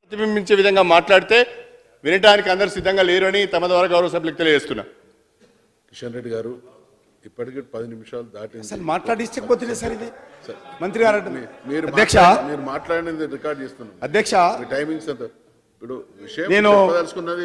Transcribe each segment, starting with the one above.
ప్రతిబింబించే విధంగా మాట్లాడితే వినటానికి అందరు సిద్ధంగా లేరని తమ ద్వారా గౌరవ సభ్యులకు తెలియజేస్తున్నా కిషన్ రెడ్డి గారు ఇప్పటికి పది నిమిషాలు దాటింది అసలు మాట్లాడించకపోతేనే సార్ ఇది మంత్రి గారు అంటున్నారు. మీరు అధ్యక్ష మాట్లా- మీరు మాట్లాడినది రికార్డ్ చేస్తున్నాం అధ్యక్ష మీ టైమింగ్స్ ఎంత ఇప్పుడు విషయం నేను- చెప్పదలుచుకున్నది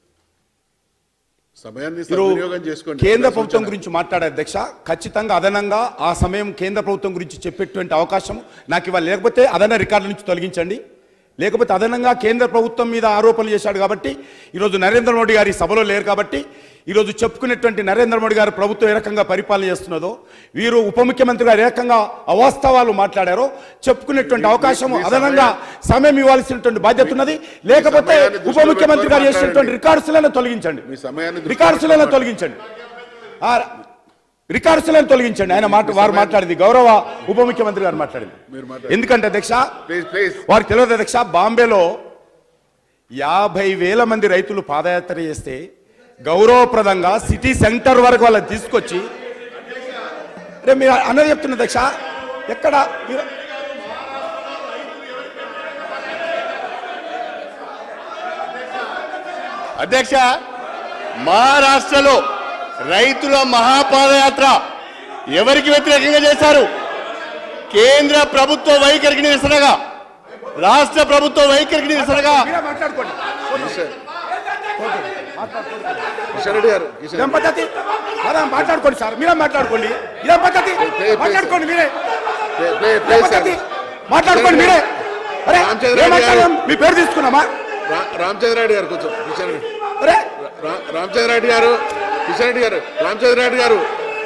సమయాన్ని మీరు సద్వినియోగం చేసుకోండి కేంద్ర సూచన. ప్రభుత్వం గురించి మాట్లాడే అధ్యక్ష ఖచ్చితంగా అదనంగా ఆ సమయం కేంద్ర ప్రభుత్వం గురించి చెప్పేటువంటి అవకాశం నాకు ఇవాళ లేకపోతే అదన రికార్డు నుంచి తొలగించండి లేకపోతే అదనంగా కేంద్ర ప్రభుత్వం మీద ఆరోపణలు చేశాడు కాబట్టి ఈరోజు నరేంద్ర మోడీ గారి సభలో లేరు కాబట్టి ఈరోజు చెప్పుకునేటువంటి నరేంద్ర మోడీ గారి ప్రభుత్వం ఏ రకంగా పరిపాలన చేస్తున్నదో వీరు ఉప ముఖ్యమంత్రి గారు ఏ రకంగా అవాస్తవాలు మాట్లాడారో చెప్పుకునేటువంటి అవకాశం మీ అదనంగా సమయం ఇవ్వాల్సినటువంటి బాధ్యత ఉన్నది లేకపోతే సమయాన్ని ఉప దృష్టిలో ముఖ్యమంత్రి గారు పెట్టుకొని చేసినటువంటి రికార్డ్స్లను తొలగించండి మీ సమయాన్ని దృష్టిలో రికార్డ్స్లను పెట్టుకొని తొలగించండి ఆ రికార్డ్స్లను తొలగించండి ఆయన మాట వారు మాట్లాడింది గౌరవ ఉప ముఖ్యమంత్రి గారు మాట్లాడింది మీరు మాట్లాడండి. ఎందుకంటే అధ్యక్ష ప్లీజ్ ప్లీజ్ వారికి తెలియదు అధ్యక్ష బాంబేలో యాభై వేల మంది రైతులు పాదయాత్ర చేస్తే గౌరవప్రదంగా సిటీ సెంటర్ వరకు వాళ్ళని తీసుకొచ్చి రే మీరు అన్నది చెప్తున్న అధ్యక్ష ఎక్కడ మీరు- అధ్యక్ష మహారాష్ట్రలో రైతుల మహాపాదయాత్ర ఎవరికి వ్యతిరేకంగా చేశారు కేంద్ర ప్రభుత్వ వైఖరికి నిరసనగా రాష్ట్ర ప్రభుత్వ వైఖరికి నిరసనగా మీరే మాట్లాడుకోండి కిషన్ కిషన్ రెడ్డి గారు కిషన్ ఇదేం పద్ధతి అలా మాట్లాడుకోండి సార్ మీరే మాట్లాడుకోండి ఇదేం పద్ధతి ప్లీజ్, మాట్లాడుకోండి మీరే ప్లే- ప్లే- ఇదేం ప్లీజ్ సార్. పద్ధతి మాట్లాడుకోండి మీరే అరే రామచంద్ర ఏం రెడ్డి గారు. మాట్లాడాం? మీ పేరు తీసుకున్నామా రా- రామచంద్ర రెడ్డి గారు కొంచెం కిషన్ రెడ్డి అరే రా- రామచంద్ర రెడ్డి గారు కిషన్ రెడ్డి గారు రామచంద్ర రెడ్డి గారు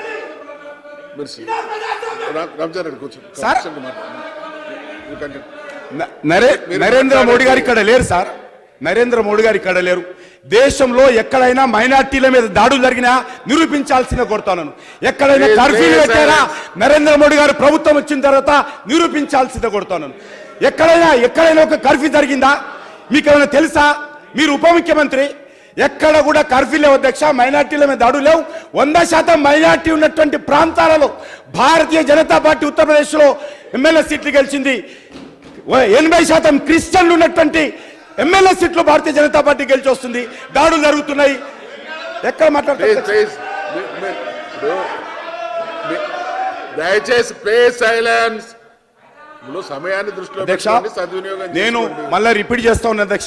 మీరు సి- రా- రామచంద్ర రెడ్డి కొంచెం సార్. కిషన్ రెడ్డి మాట్లాడండి. You continue. న- నరే మీరు నరేంద్ర మాట్లాడండి. మోడీ గారు ఇక్కడ లేరు సార్ నరేంద్ర మోడీ గారు ఇక్కడ లేరు దేశంలో ఎక్కడైనా మైనార్టీల మీద దాడులు జరిగినా నిరూపించాల్సిన కోరుతాను ఎక్కడైనా Please, కర్ఫ్యూలు please, పెట్టారా silence. నరేంద్ర మోడీ గారు ప్రభుత్వం వచ్చిన తర్వాత నిరూపించాల్సిందే కొడతాను ఎక్కడైనా ఎక్కడైనా ఒక కర్ఫ్యూ జరిగిందా మీకు ఏమైనా తెలుసా మీరు ఉప ముఖ్యమంత్రి ఎక్కడ కూడా కర్ఫ్యూ లేవు అధ్యక్ష మైనార్టీల మీద దాడులు లేవు వంద శాతం మైనార్టీ ఉన్నటువంటి ప్రాంతాలలో భారతీయ జనతా పార్టీ ఉత్తరప్రదేశ్లో ఎమ్మెల్యే సీట్లు గెలిచింది ఓ- ఎనభై శాతం క్రిస్టియన్లు ఉన్నటువంటి ఎమ్మెల్యే సీట్లు భారతీయ జనతా పార్టీ గెలిచి వస్తుంది దాడులు జరుగుతున్నాయి ఎక్కడ ప్లీజ్ మాట్లాడుతున్నారు ప్లీజ్ మీ- మీ- ఇప్పుడు మీ- దయచేసి ప్లీజ్ సైలెన్స్ ఇప్పుడు సమయాన్ని దృష్టిలో అధ్యక్ష పెట్టుకోండి సద్వినియోగం నేను చేసుకోండి. మళ్ళీ రిపీట్ చేస్తా ఉన్నా అధ్యక్ష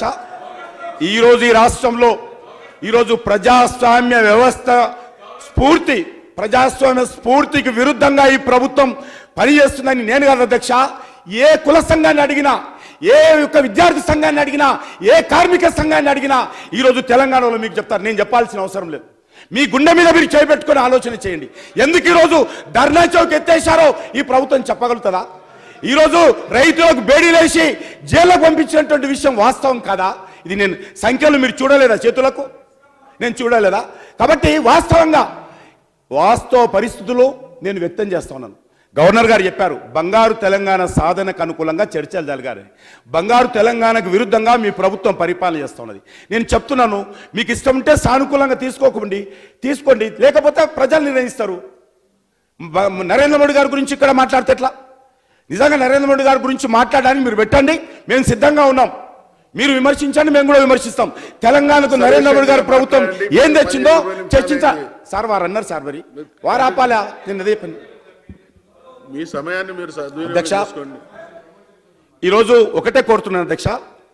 ఈరోజు ఈ రాష్ట్రంలో ఈరోజు ప్రజాస్వామ్య వ్యవస్థ స్ఫూర్తి ప్రజాస్వామ్య స్ఫూర్తికి విరుద్ధంగా ఈ ప్రభుత్వం పనిచేస్తుందని నేను కాదు అధ్యక్ష ఏ కుల సంఘాన్ని అడిగినా ఏ యొక్క విద్యార్థి సంఘాన్ని అడిగినా ఏ కార్మిక సంఘాన్ని అడిగినా ఈరోజు తెలంగాణలో మీకు చెప్తారు నేను చెప్పాల్సిన అవసరం లేదు మీ గుండె మీద మీరు చేపెట్టుకొని ఆలోచన చేయండి ఎందుకు ఈరోజు ధర్నా చౌక్ ఎత్తేశారో ఈ ప్రభుత్వం చెప్పగలుగుతుందా ఈరోజు రైతులకు బేడీలేసి జైల్లో పంపించినటువంటి విషయం వాస్తవం కాదా ఇది నేను సంఖ్యలు మీరు చూడలేదా చేతులకు నేను చూడలేదా కాబట్టి వాస్తవంగా వాస్తవ పరిస్థితులు నేను వ్యక్తం చేస్తా ఉన్నాను గవర్నర్ గారు చెప్పారు బంగారు తెలంగాణ సాధనకు అనుకూలంగా చర్చలు జరగాలి బంగారు తెలంగాణకు విరుద్ధంగా మీ ప్రభుత్వం పరిపాలన చేస్తూ ఉన్నది నేను చెప్తున్నాను మీకు ఇష్టం ఉంటే సానుకూలంగా తీసుకోకండి తీసుకోండి లేకపోతే ప్రజలు నిర్ణయిస్తారు బ- నరేంద్ర మోడీ గారి గురించి ఇక్కడ మాట్లాడితే ఎట్లా నిజంగా నరేంద్ర మోడీ గారి గురించి మాట్లాడడానికి మీరు పెట్టండి మేము సిద్ధంగా ఉన్నాం మీరు విమర్శించండి మేము కూడా విమర్శిస్తాం తెలంగాణకు నరేంద్ర మోడీ గారి ప్రభుత్వం ఏం తెచ్చిందో చర్చించ సార్ వారు అన్నారు సార్ మరి వారు ఆపాలా నేను అదే పని మీ సమయాన్ని మీరు సద్వినియోగం అధ్యక్ష. చేసుకోండి ఈరోజు ఒకటే కోరుతున్నాను అధ్యక్ష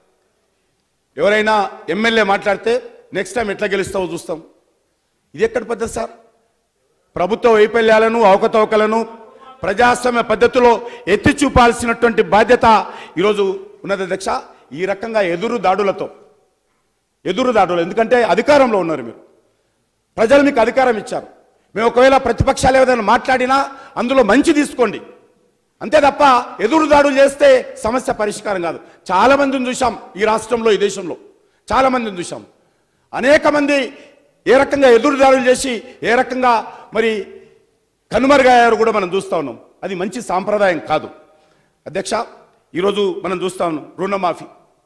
ఎవరైనా ఎమ్మెల్యే మాట్లాడితే నెక్స్ట్ టైం ఎట్లా గెలుస్తావో చూస్తాం ఇది ఎక్కడ పద్ధతి సార్ ప్రభుత్వ వైఫల్యాలను అవకతవకలను ప్రజాస్వామ్య పద్ధతిలో ఎత్తి చూపాల్సినటువంటి బాధ్యత ఈరోజు ఉన్నది అధ్యక్ష ఈ రకంగా ఎదురు దాడులతో ఎదురు దాడులు ఎందుకంటే అధికారంలో ఉన్నారు మీరు ప్రజలు మీకు అధికారం ఇచ్చారు మేము ఒకవేళ ప్రతిపక్షాలు ఏదైనా మాట్లాడినా అందులో మంచి తీసుకోండి అంతే తప్ప ఎదురు దాడులు చేస్తే సమస్య పరిష్కారం కాదు చాలా మందిని చూసాం ఈ రాష్ట్రంలో ఈ దేశంలో చాలా మందిని చూసాం అనేక మంది ఏ రకంగా ఎదురు దాడులు చేసి ఏ రకంగా మరి కనుమరుగయ్యారు కూడా మనం చూస్తా ఉన్నాం అది మంచి సాంప్రదాయం కాదు అధ్యక్ష ఈరోజు మనం చూస్తా ఉన్నాం రుణమాఫీ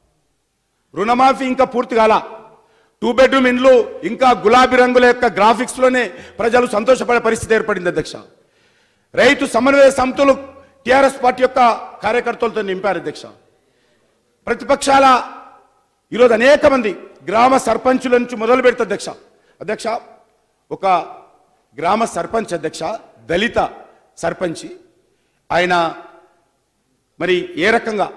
రుణమాఫీ ఇంకా పూర్తి కాల టూ బెడ్రూమ్ ఇండ్లు ఇంకా గులాబీ రంగుల యొక్క గ్రాఫిక్స్ లోనే ప్రజలు సంతోషపడే పరిస్థితి ఏర్పడింది అధ్యక్ష రైతు సమన్వయ సమితులు టిఆర్ఎస్ పార్టీ యొక్క కార్యకర్తలతో నింపారు అధ్యక్ష ప్రతిపక్షాల ఈరోజు అనేక మంది గ్రామ సర్పంచుల నుంచి మొదలు పెడతా అధ్యక్ష అధ్యక్ష ఒక గ్రామ సర్పంచ్ అధ్యక్ష దళిత సర్పంచి ఆయన మరి ఏ రకంగా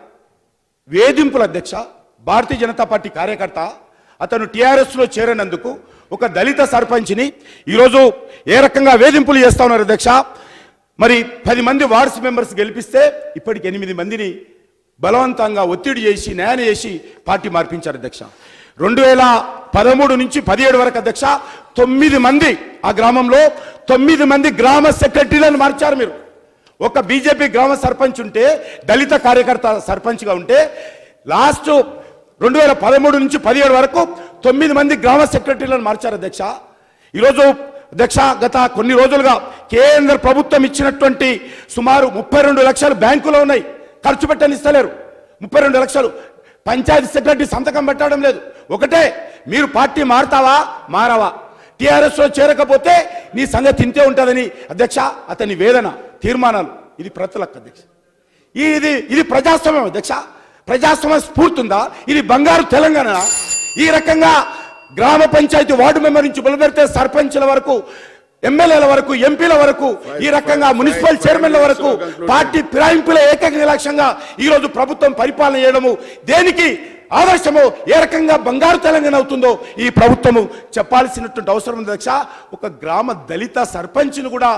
వేధింపుల అధ్యక్ష భారతీయ జనతా పార్టీ కార్యకర్త అతను టీఆర్ఎస్లో చేరినందుకు ఒక దళిత సర్పంచ్ని ఈరోజు ఏ రకంగా వేధింపులు చేస్తా ఉన్నారు అధ్యక్ష మరి పది మంది వార్డ్స్ మెంబర్స్ గెలిపిస్తే ఇప్పటికి ఎనిమిది మందిని బలవంతంగా ఒత్తిడి చేసి న్యాయం చేసి పార్టీ మార్పించారు అధ్యక్ష రెండు వేల పదమూడు నుంచి పదిహేడు వరకు అధ్యక్ష తొమ్మిది మంది ఆ గ్రామంలో తొమ్మిది మంది గ్రామ సెక్రటరీలను మార్చారు మీరు ఒక బీజేపీ గ్రామ సర్పంచ్ ఉంటే దళిత కార్యకర్త సర్పంచ్గా ఉంటే లాస్ట్ రెండు వేల పదమూడు నుంచి పదిహేడు వరకు తొమ్మిది మంది గ్రామ సెక్రటరీలను మార్చారు అధ్యక్ష ఈరోజు అధ్యక్ష గత కొన్ని రోజులుగా కేంద్ర ప్రభుత్వం ఇచ్చినటువంటి సుమారు ముప్పై రెండు లక్షలు బ్యాంకులో ఉన్నాయి ఖర్చు పెట్టని ఇస్తలేరు ముప్పై రెండు లక్షలు పంచాయతీ సెక్రటరీ సంతకం పెట్టడం లేదు ఒకటే మీరు పార్టీ మారుతావా మారవా టీఆర్ఎస్ లో చేరకపోతే నీ సంగతి ఇంతే ఉంటుందని అధ్యక్ష అతని వేదన తీర్మానాలు ఇది ప్రతులక్ అధ్యక్ష ఈ- ఇది ఇది ప్రజాస్వామ్యం అధ్యక్ష ప్రజాస్వామ్యం స్ఫూర్తి ఉందా ఇది బంగారు తెలంగాణ ఈ రకంగా గ్రామ పంచాయతీ వార్డు మెంబర్ నుంచి మొదలుపెడితే సర్పంచ్ల వరకు ఎమ్మెల్యేల వరకు ఎంపీల వరకు ఈ రకంగా మున్సిపల్ చైర్మన్ల వరకు పార్టీ ఫిరాయింపుల ఏకైక లక్ష్యంగా ఈ రోజు ప్రభుత్వం పరిపాలన చేయడము దేనికి ఆదర్శము ఏ రకంగా బంగారు తెలంగాణ అవుతుందో ఈ ప్రభుత్వము చెప్పాల్సినటువంటి అవసరం ఉంది అధ్యక్ష ఒక గ్రామ దళిత సర్పంచ్ను కూడా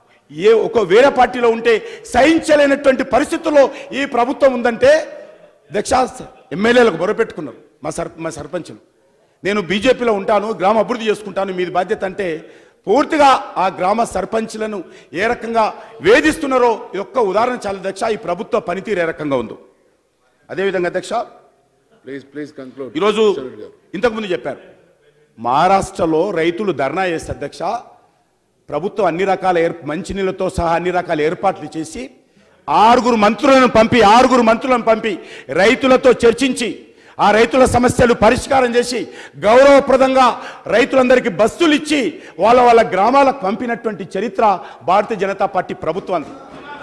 ఏ ఒక వేరే పార్టీలో ఉంటే సహించలేనటువంటి పరిస్థితుల్లో ఈ ప్రభుత్వం ఉందంటే అధ్యక్ష ఎమ్మెల్యేలకు మొరపెట్టుకున్నారు మా సర్ మా సర్పంచులు నేను బీజేపీలో ఉంటాను గ్రామ అభివృద్ధి చేసుకుంటాను మీది బాధ్యత అంటే పూర్తిగా ఆ గ్రామ సర్పంచ్లను ఏ రకంగా వేధిస్తున్నారో ఈ ఒక్క ఉదాహరణ చాలా అధ్యక్ష ఈ ప్రభుత్వ పనితీరు ఏ రకంగా ఉందో అదేవిధంగా అధ్యక్ష ప్లీజ్ ప్లీజ్ కంక్లూడ్ ఈరోజు ఇంతకుముందు చెప్పారు మహారాష్ట్రలో రైతులు ధర్నా చేస్తే అధ్యక్ష ప్రభుత్వం అన్ని రకాల ఏర్ మంచినీళ్ళతో సహా అన్ని రకాల ఏర్పాట్లు చేసి ఆరుగురు మంత్రులను పంపి ఆరుగురు మంత్రులను పంపి రైతులతో చర్చించి ఆ రైతుల సమస్యలు పరిష్కారం చేసి గౌరవప్రదంగా రైతులందరికీ బస్సులు ఇచ్చి వాళ్ళ వాళ్ళ గ్రామాలకు పంపినటువంటి చరిత్ర భారతీయ జనతా పార్టీ ప్రభుత్వానికి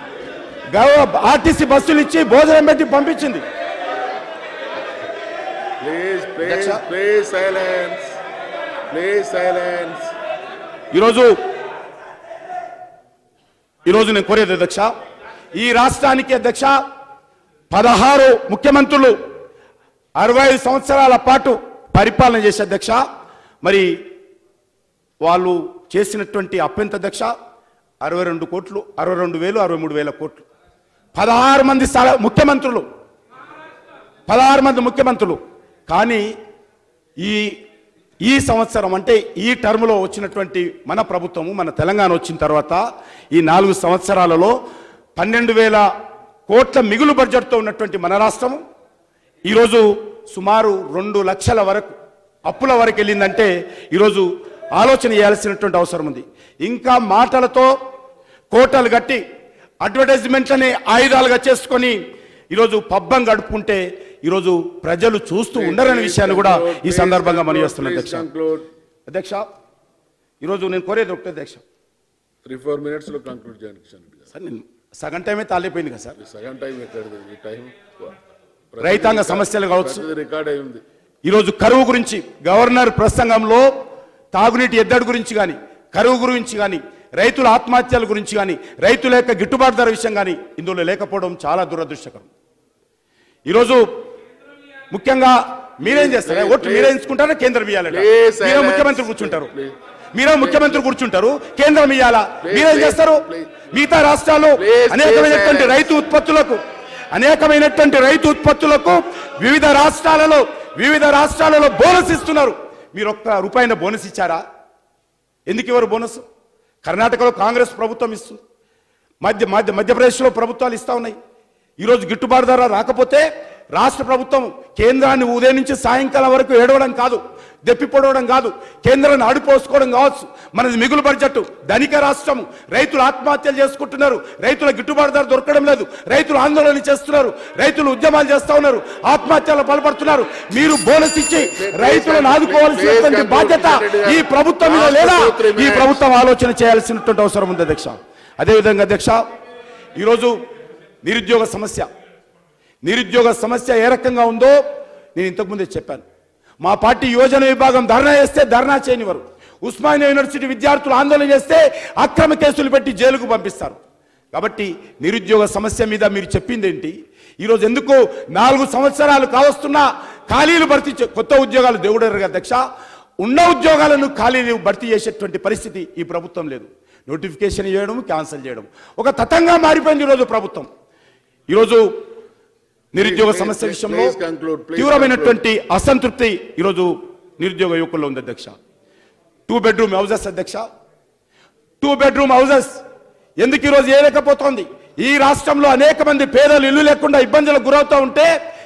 గౌరవ ఆర్టీసీ బస్సులు ఇచ్చి భోజనం పెట్టి పంపించింది ప్లీజ్ ప్లీజ్ అధ్యక్ష. ప్లీజ్ సైలెన్స్ ప్లీజ్ సైలెన్స్ ఈరోజు ఈరోజు నేను కోరేది అధ్యక్ష ఈ రాష్ట్రానికి అధ్యక్ష పదహారు ముఖ్యమంత్రులు అరవై ఐదు సంవత్సరాల పాటు పరిపాలన చేసే అధ్యక్ష మరి వాళ్ళు చేసినటువంటి అప్పెంత అధ్యక్ష అరవై రెండు కోట్లు అరవై రెండు వేలు అరవై మూడు వేల కోట్లు పదహారు మంది సల- ముఖ్యమంత్రులు పదహారు మంది ముఖ్యమంత్రులు కానీ ఈ ఈ సంవత్సరం అంటే ఈ టర్మ్లో వచ్చినటువంటి మన ప్రభుత్వము మన తెలంగాణ వచ్చిన తర్వాత ఈ నాలుగు సంవత్సరాలలో పన్నెండు వేల కోట్ల మిగులు బడ్జెట్తో ఉన్నటువంటి మన రాష్ట్రం ఈరోజు సుమారు రెండు లక్షల వరకు అప్పుల వరకు వెళ్ళిందంటే ఈరోజు ఆలోచన చేయాల్సినటువంటి అవసరం ఉంది ఇంకా మాటలతో కోటలు కట్టి అడ్వర్టైజ్మెంట్లని ఆయుధాలుగా చేసుకొని ఈరోజు పబ్బం గడుపుకుంటే ఈరోజు ప్రజలు చూస్తూ ఉండరనే విషయాన్ని కూడా ఈ సందర్భంగా మనం చేస్తున్నాం అధ్యక్ష కంక్లూడ్ అధ్యక్ష ఈరోజు నేను కోరేది ఒకటే అధ్యక్ష త్రీ ఫోర్ మినిట్స్ లో కంక్లూడ్ చేయండి కిషన్ రెడ్డి గారు సార్ నేను సగం టైమే తాలిపోయింది కదా సార్ ఈ సగం టైం ఎక్కడిది ఈ టైం రైతాంగ సమస్యలు కావచ్చు రికార్డ్ అయి ఉంది ఈరోజు కరువు గురించి గవర్నర్ ప్రసంగంలో తాగునీటి ఎద్దడి గురించి కానీ కరువు గురించి కానీ రైతుల ఆత్మహత్యల గురించి కానీ రైతుల యొక్క గిట్టుబాటు ధర విషయం కానీ ఇందులో లేకపోవడం చాలా దురదృష్టకరం ఈరోజు ముఖ్యంగా మీరేం చేస్తారా ఓట్లు మీరే ఎంచుకుంటారా కేంద్రం ఇవ్వాలట Please, మీరే silence. ముఖ్యమంత్రి కూర్చుంటారు Please. మీరే ముఖ్యమంత్రి కూర్చుంటారు కేంద్రం ఇవ్వాలా మీరేం please, చేస్తారు please. మిగతా రాష్ట్రాలు Please, అనేకమైనటువంటి please, రైతు ఉత్పత్తులకు అనేకమైనటువంటి రైతు ఉత్పత్తులకు వివిధ రాష్ట్రాలలో వివిధ రాష్ట్రాలలో బోనస్ ఇస్తున్నారు మీరు ఒక్క రూపాయిన బోనస్ ఇచ్చారా ఎందుకు ఇవ్వరు బోనస్ కర్ణాటకలో కాంగ్రెస్ ప్రభుత్వం ఇస్తుంది మధ్య మధ్య మధ్యప్రదేశ్లో ప్రభుత్వాలు ఇస్తా ఉన్నాయి ఈరోజు గిట్టుబాటు ధర రాకపోతే రాష్ట్ర ప్రభుత్వం కేంద్రాన్ని ఉదయం నుంచి సాయంకాలం వరకు ఏడవడం కాదు దెప్పి పొడవడం కాదు కేంద్రాన్ని ఆడిపోసుకోవడం కావచ్చు మనది మిగులు బడ్జెట్ ధనిక రాష్ట్రం రైతులు ఆత్మహత్యలు చేసుకుంటున్నారు రైతుల గిట్టుబాటు ధర దొరకడం లేదు రైతులు ఆందోళన చేస్తున్నారు రైతులు ఉద్యమాలు చేస్తా ఉన్నారు ఆత్మహత్యలు పాల్పడుతున్నారు మీరు బోనస్ ఇచ్చి రైతులను ఆదుకోవాల్సినటువంటి బాధ్యత ఈ ప్రభుత్వం మీద లేదా ఈ ప్రభుత్వం ఆలోచన చేయాల్సినటువంటి అవసరం ఉంది అధ్యక్ష అదేవిధంగా అధ్యక్ష ఈరోజు నిరుద్యోగ సమస్య నిరుద్యోగ సమస్య ఏ రకంగా ఉందో నేను ఇంతకుముందే చెప్పాను మా పార్టీ యువజన విభాగం ధర్నా చేస్తే ధర్నా చేయనివారు ఉస్మానియా యూనివర్సిటీ విద్యార్థులు ఆందోళన చేస్తే అక్రమ కేసులు పెట్టి జైలుకు పంపిస్తారు కాబట్టి నిరుద్యోగ సమస్య మీద మీరు చెప్పింది ఏంటి ఈరోజు ఎందుకు నాలుగు సంవత్సరాలు కావస్తున్నా ఖాళీలు భర్తీ చే- కొత్త ఉద్యోగాలు దేవుడరు అధ్యక్ష ఉన్న ఉద్యోగాలను ఖాళీలు భర్తీ చేసేటువంటి పరిస్థితి ఈ ప్రభుత్వం లేదు నోటిఫికేషన్ చేయడం క్యాన్సిల్ చేయడం ఒక తతంగా మారిపోయింది ఈరోజు ప్రభుత్వం ఈరోజు నిరుద్యోగ Please, సమస్య please, విషయంలో please conclude, please తీవ్రమైనటువంటి అసంతృప్తి ఈరోజు నిరుద్యోగ యువకుల్లో ఉంది అధ్యక్ష టూ బెడ్రూమ్ హౌజెస్ అధ్యక్ష టూ బెడ్రూమ్ హౌజెస్ ఎందుకు ఈరోజు ఏలేకపోతోంది ఈ రాష్ట్రంలో అనేక మంది పేదలు ఇల్లు లేకుండా ఇబ్బందులకు గురవుతూ ఉంటే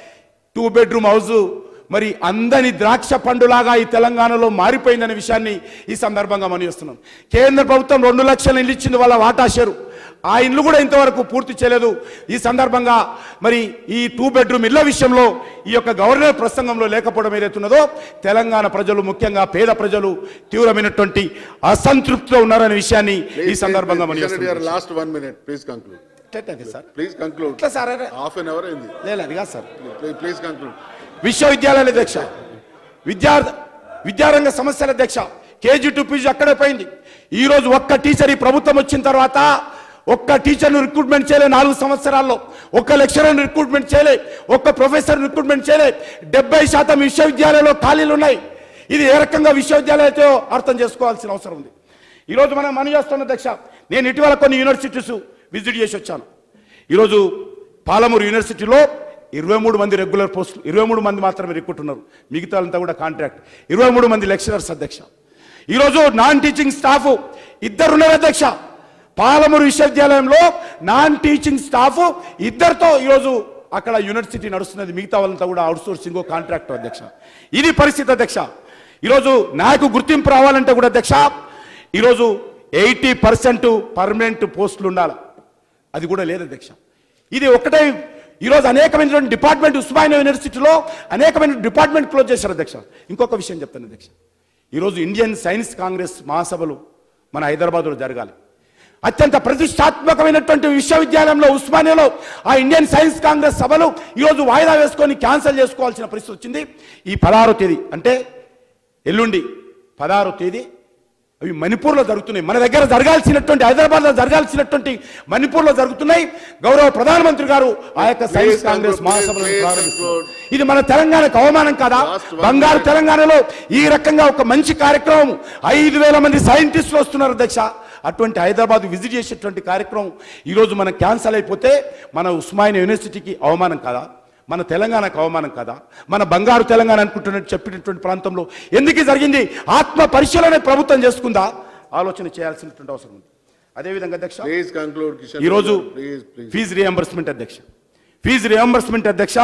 టూ బెడ్రూమ్ హౌస్ మరి అందని ద్రాక్ష పండులాగా ఈ తెలంగాణలో మారిపోయిందనే విషయాన్ని ఈ సందర్భంగా మనం చేస్తున్నాం కేంద్ర ప్రభుత్వం రెండు లక్షల ఇల్లు ఇచ్చింది వాళ్ళ వాటా షేరు ఆ ఇల్లు కూడా ఇంతవరకు పూర్తి చేయలేదు ఈ సందర్భంగా మరి ఈ టూ బెడ్రూమ్ ఇళ్ల విషయంలో ఈ యొక్క గవర్నర్ ప్రసంగంలో లేకపోవడం ఏదైతున్నదో తెలంగాణ ప్రజలు ముఖ్యంగా పేద ప్రజలు తీవ్రమైనటువంటి అసంతృప్తిలో ఉన్నారనే విషయాన్ని ఈ సందర్భంగా మనం కిషన్ రెడ్డి గారు చేస్తున్నాం. Last one minute please conclude ఎట్లా సార్ ప్లీజ్ కంక్లూడ్ ఎట్లా సార్ అరే? హాఫ్ అన్ అవర్ అయింది లేదు అది కాదు సార్ ప్లీజ్ కంక్లూడ్ విశ్వవిద్యాలయాల అధ్యక్ష విద్యా విద్యారంగ సమస్యల అధ్యక్ష కేజీ టు పీజీ అక్కడే పోయింది ఈ రోజు ఒక్క టీచర్ ఈ ప్రభుత్వం వచ్చిన తర్వాత ఒక్క టీచర్ను రిక్రూట్మెంట్ చేయలే నాలుగు సంవత్సరాల్లో ఒక్క లెక్చరర్ను రిక్రూట్మెంట్ చేయలే ఒక్క ప్రొఫెసర్ రిక్రూట్మెంట్ చేయలే డెబ్బై శాతం విశ్వవిద్యాలయాల్లో ఖాళీలు ఉన్నాయి ఇది ఏ రకంగా విశ్వవిద్యాలయాలతో అర్థం చేసుకోవాల్సిన అవసరం ఉంది ఈరోజు మనం మనం చేస్తున్న అధ్యక్ష నేను ఇటీవల కొన్ని యూనివర్సిటీస్ విజిట్ చేసి వచ్చాను ఈరోజు పాలమూరు యూనివర్సిటీలో ఇరవై మూడు మంది రెగ్యులర్ పోస్టులు ఇరవై మూడు మంది మాత్రమే రిక్రూట్ ఉన్నారు మిగతా అంతా కూడా కాంట్రాక్ట్ ఇరవై మూడు మంది లెక్చరర్స్ అధ్యక్ష ఈరోజు నాన్ టీచింగ్ స్టాఫ్ ఇద్దరు ఉన్నారు అధ్యక్ష పాలమూరు విశ్వవిద్యాలయంలో నాన్ టీచింగ్ స్టాఫ్ ఇద్దరితో ఈరోజు అక్కడ యూనివర్సిటీ నడుస్తున్నది మిగతా వాళ్ళంతా కూడా అవుట్ సోర్సింగ్ కాంట్రాక్ట్ అధ్యక్ష ఇది పరిస్థితి అధ్యక్ష ఈరోజు నాకు గుర్తింపు రావాలంటే కూడా అధ్యక్ష ఈరోజు ఎయిటీ పర్సెంట్ పర్మనెంట్ పోస్టులు ఉండాలి అది కూడా లేదు అధ్యక్ష ఇది ఒకటే ఈరోజు అనేకమైనటువంటి డిపార్ట్మెంట్ ఉస్మానియా యూనివర్సిటీలో అనేకమైన డిపార్ట్మెంట్ క్లోజ్ చేశారు అధ్యక్ష ఇంకొక విషయం చెప్తాను అధ్యక్ష ఈరోజు ఇండియన్ సైన్స్ కాంగ్రెస్ మహాసభలు మన హైదరాబాద్లో జరగాలి అత్యంత ప్రతిష్టాత్మకమైనటువంటి విశ్వవిద్యాలయంలో ఉస్మానియాలో ఆ ఇండియన్ సైన్స్ కాంగ్రెస్ సభలు ఈరోజు వాయిదా వేసుకొని క్యాన్సిల్ చేసుకోవాల్సిన పరిస్థితి వచ్చింది ఈ పదహారో తేదీ అంటే ఎల్లుండి పదహారో తేదీ అవి మణిపూర్లో జరుగుతున్నాయి మన దగ్గర జరగాల్సినటువంటి హైదరాబాద్లో జరగాల్సినటువంటి మణిపూర్లో జరుగుతున్నాయి గౌరవ ప్రధానమంత్రి గారు ఆ యొక్క సైన్స్ Please కాంగ్రెస్ conclude, మహాసభలను please ప్రారంభిస్తున్నారు conclude. ఇది మన తెలంగాణకు అవమానం కాదా Last one బంగారు minute. తెలంగాణలో ఈ రకంగా ఒక మంచి కార్యక్రమం ఐదు వేల మంది సైంటిస్టులు వస్తున్నారు అధ్యక్ష అటువంటి హైదరాబాద్ విజిట్ చేసేటువంటి కార్యక్రమం ఈరోజు మనం క్యాన్సల్ అయిపోతే మన ఉస్మానియా యూనివర్సిటీకి అవమానం కాదా మన తెలంగాణకు అవమానం కాదా మన బంగారు తెలంగాణ అనుకుంటున్నట్టు చెప్పినటువంటి ప్రాంతంలో ఎందుకు ఇది జరిగింది ఆత్మ పరిశీలన ప్రభుత్వం చేసుకుందా ఆలోచన చేయాల్సినటువంటి అవసరం ఉంది అదేవిధంగా అధ్యక్ష ప్లీజ్ కంక్లూడ్ కిషన్ ఈరోజు ప్లీజ్ ప్లీజ్ ఫీజు రియంబర్స్మెంట్ అధ్యక్ష ఫీజు రియంబర్స్మెంట్ అధ్యక్ష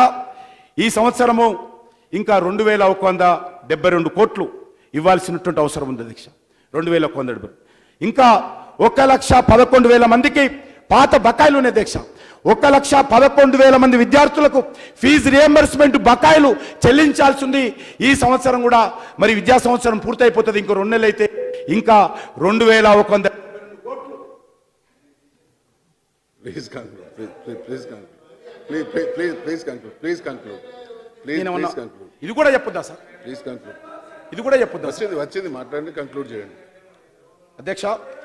ఈ సంవత్సరము ఇంకా రెండు వేల ఒక వంద డెబ్బై రెండు కోట్లు ఇవ్వాల్సినటువంటి అవసరం ఉంది అధ్యక్ష రెండు వేల ఒక వంద డెబ్బై ఇంకా ఒక లక్ష పదకొండు వేల మందికి పాత బకాయిలు ఉన్నాయి అధ్యక్ష ఒక లక్ష పదకొండు వేల మంది విద్యార్థులకు ఫీజు రియంబర్స్మెంట్ బకాయిలు చెల్లించాల్సి ఉంది ఈ సంవత్సరం కూడా మరి విద్యా సంవత్సరం పూర్తయిపోతుంది ఇంకో రెండు నెలలు అయితే ఇంకా రెండు వేల ఒక వంద please conclude please please conclude please please please conclude please conclude please నేనేమన్నా ప్లీజ్ కంక్లూడ్ ఇది కూడా చెప్పొద్దా సార్ ప్లీజ్ కంక్లూడ్ ఇది కూడా చెప్పొద్దా సార్ వచ్చింది వచ్చింది మాట్లాడండి కంక్లూడ్ చేయండి అధ్యక్ష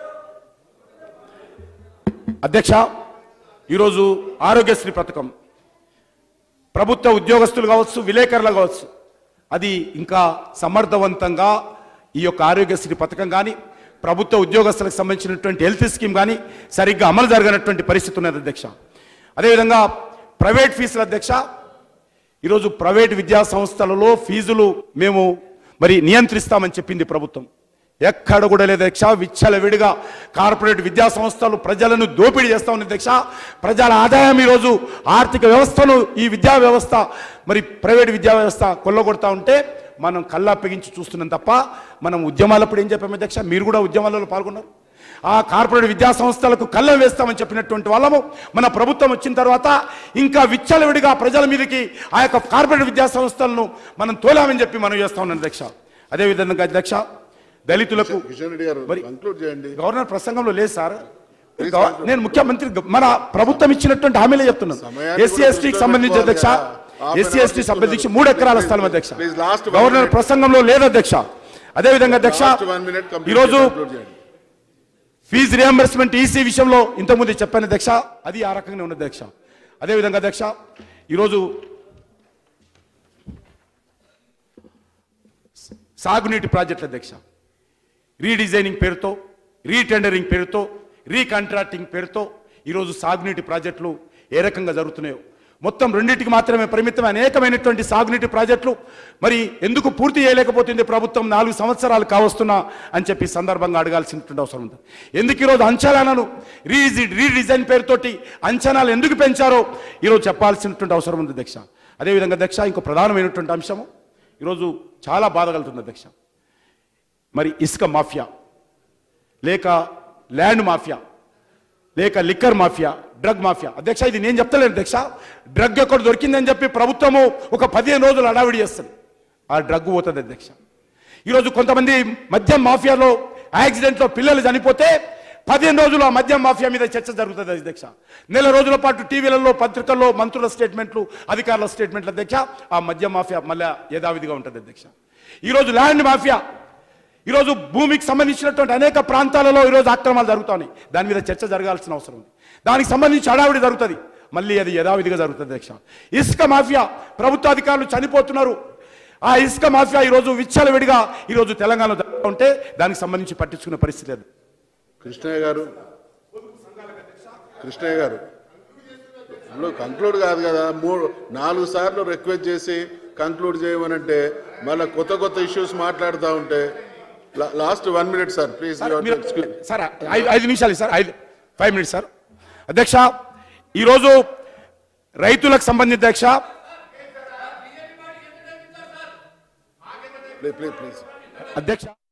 అధ్యక్ష ఈరోజు ఆరోగ్యశ్రీ పథకం ప్రభుత్వ ఉద్యోగస్తులు కావచ్చు విలేకరులు కావచ్చు అది ఇంకా సమర్థవంతంగా ఈ యొక్క ఆరోగ్యశ్రీ పథకం కానీ ప్రభుత్వ ఉద్యోగస్తులకు సంబంధించినటువంటి హెల్త్ స్కీమ్ కానీ సరిగ్గా అమలు జరగనటువంటి పరిస్థితి ఉన్నది అధ్యక్ష అదేవిధంగా ప్రైవేట్ ఫీజుల అధ్యక్ష ఈరోజు ప్రైవేట్ విద్యా సంస్థలలో ఫీజులు మేము మరి నియంత్రిస్తామని చెప్పింది ప్రభుత్వం ఎక్కడ కూడా లేదు అధ్యక్ష విచ్చలవిడిగా కార్పొరేట్ విద్యా సంస్థలు ప్రజలను దోపిడీ చేస్తా ఉంది అధ్యక్ష ప్రజల ఆదాయం ఈరోజు ఆర్థిక వ్యవస్థను ఈ విద్యా వ్యవస్థ మరి ప్రైవేట్ విద్యా వ్యవస్థ కొల్లగొడతా ఉంటే మనం కళ్ళప్పగించి చూస్తున్నాం తప్ప మనం ఉద్యమాలప్పుడు ఏం చెప్పాము అధ్యక్ష మీరు కూడా ఉద్యమాలలో పాల్గొన్నారు ఆ కార్పొరేట్ విద్యా సంస్థలకు కళ్ళం వేస్తామని చెప్పినటువంటి వాళ్ళము మన ప్రభుత్వం వచ్చిన తర్వాత ఇంకా విచ్చలవిడిగా ప్రజల మీదకి ఆ యొక్క కార్పొరేట్ విద్యా సంస్థలను మనం తోలామని చెప్పి మనం చేస్తా ఉన్నాం అధ్యక్ష అదేవిధంగా అధ్యక్ష దళితులకు కిషన్ రెడ్డి గారు మరి- కంక్లూడ్ చేయండి గవర్నర్ ప్రసంగంలో లేదు సార్ Please గవ- నేను ముఖ్యమంత్రి గ- మన ప్రభుత్వం ఇచ్చినటువంటి హామీలే చెప్తున్నాను సమయాన్ని ఎస్సీ కూడా ఎస్టీకి దృష్టిలో సంబంధించి పెట్టుకోవాలి అధ్యక్ష కదా. Half an SC hour ST సభ్యుల దీక్ష తీసుకున్నారు. మూడు ఎకరాల Please, స్థలం please, అధ్యక్ష please, last one governor minute. ప్రసంగంలో లేదు అధ్యక్ష అదేవిధంగా అధ్యక్ష Last one minute complete ఈరోజు conclude చేయండి. ఫీజు రియంబర్స్మెంట్ ఈసీ విషయంలో ఇంతకుముందు చెప్పాను అధ్యక్ష అది ఆ రకంగా ఉన్నది అధ్యక్ష అదేవిధంగా అధ్యక్ష ఈరోజు సాగునీటి ప్రాజెక్టుల అధ్యక్ష రీడిజైనింగ్ పేరుతో రీటెండరింగ్ పేరుతో రీకాంట్రాక్టింగ్ పేరుతో ఈరోజు సాగునీటి ప్రాజెక్టులు ఏ రకంగా జరుగుతున్నాయో మొత్తం రెండింటికి మాత్రమే పరిమితం అనేకమైనటువంటి సాగునీటి ప్రాజెక్టులు మరి ఎందుకు పూర్తి చేయలేకపోతుంది ప్రభుత్వం నాలుగు సంవత్సరాలు కావస్తున్నా అని చెప్పి సందర్భంగా అడగాల్సినటువంటి అవసరం ఉంది ఎందుకు ఈరోజు అంచనాలను రీజి రీడిజైన్ పేరుతోటి అంచనాలు ఎందుకు పెంచారో ఈరోజు చెప్పాల్సినటువంటి అవసరం ఉంది అధ్యక్ష అదేవిధంగా అధ్యక్ష ఇంకో ప్రధానమైనటువంటి అంశము ఈరోజు చాలా బాధ కలుగుతుంది అధ్యక్ష మరి ఇసుక మాఫియా లేక ల్యాండ్ మాఫియా లేక లిక్కర్ మాఫియా డ్రగ్ మాఫియా అధ్యక్ష ఇది నేను చెప్తలేను అధ్యక్ష డ్రగ్ ఎక్కడ దొరికిందని చెప్పి ప్రభుత్వము ఒక పదిహేను రోజులు అడావిడి చేస్తుంది ఆ డ్రగ్ పోతుంది అధ్యక్ష ఈరోజు కొంతమంది మద్యం మాఫియాలో యాక్సిడెంట్లో పిల్లలు చనిపోతే పదిహేను రోజులు ఆ మద్యం మాఫియా మీద చర్చ జరుగుతుంది అధ్యక్ష నెల రోజుల పాటు టీవీలలో పత్రికల్లో మంత్రుల స్టేట్మెంట్లు అధికారుల స్టేట్మెంట్లు అధ్యక్ష ఆ మద్యం మాఫియా మళ్ళా యథావిధిగా ఉంటుంది అధ్యక్ష ఈరోజు ల్యాండ్ మాఫియా ఈరోజు భూమికి సంబంధించినటువంటి అనేక ప్రాంతాలలో ఈరోజు ఆక్రమణలు జరుగుతున్నాయి దాని మీద చర్చ జరగాల్సిన అవసరం ఉంది దానికి సంబంధించి హడావిడి జరుగుతుంది మళ్ళీ అది యథావిధిగా జరుగుతుంది అధ్యక్ష ఇసుక మాఫియా ప్రభుత్వ అధికారులు చనిపోతున్నారు ఆ ఇసుక మాఫియా ఈరోజు విచ్చలవిడిగా ఈరోజు తెలంగాణలో జరుగుతూ ఉంటే దానికి సంబంధించి పట్టించుకునే పరిస్థితి లేదు కృష్ణయ్య గారు కృష్ణయ్య గారు ఇప్పుడు కంక్లూడ్ కాదు కదా మూడు నాలుగు సార్లు రిక్వెస్ట్ చేసి కంక్లూడ్ చేయమనంటే మళ్ళీ కొత్త కొత్త ఇష్యూస్ మాట్లాడుతూ ఉంటే last one minute sir please sir, మీరు- సార్ ఐదు ఐదు నిమిషాలు సార్ ఐదు ఫైవ్ మినిట్స్ సార్ అధ్యక్ష ఈరోజు రైతులకు సంబంధించి అధ్యక్ష ప్లీజ్ ప్లీజ్ ప్లీజ్ అధ్యక్ష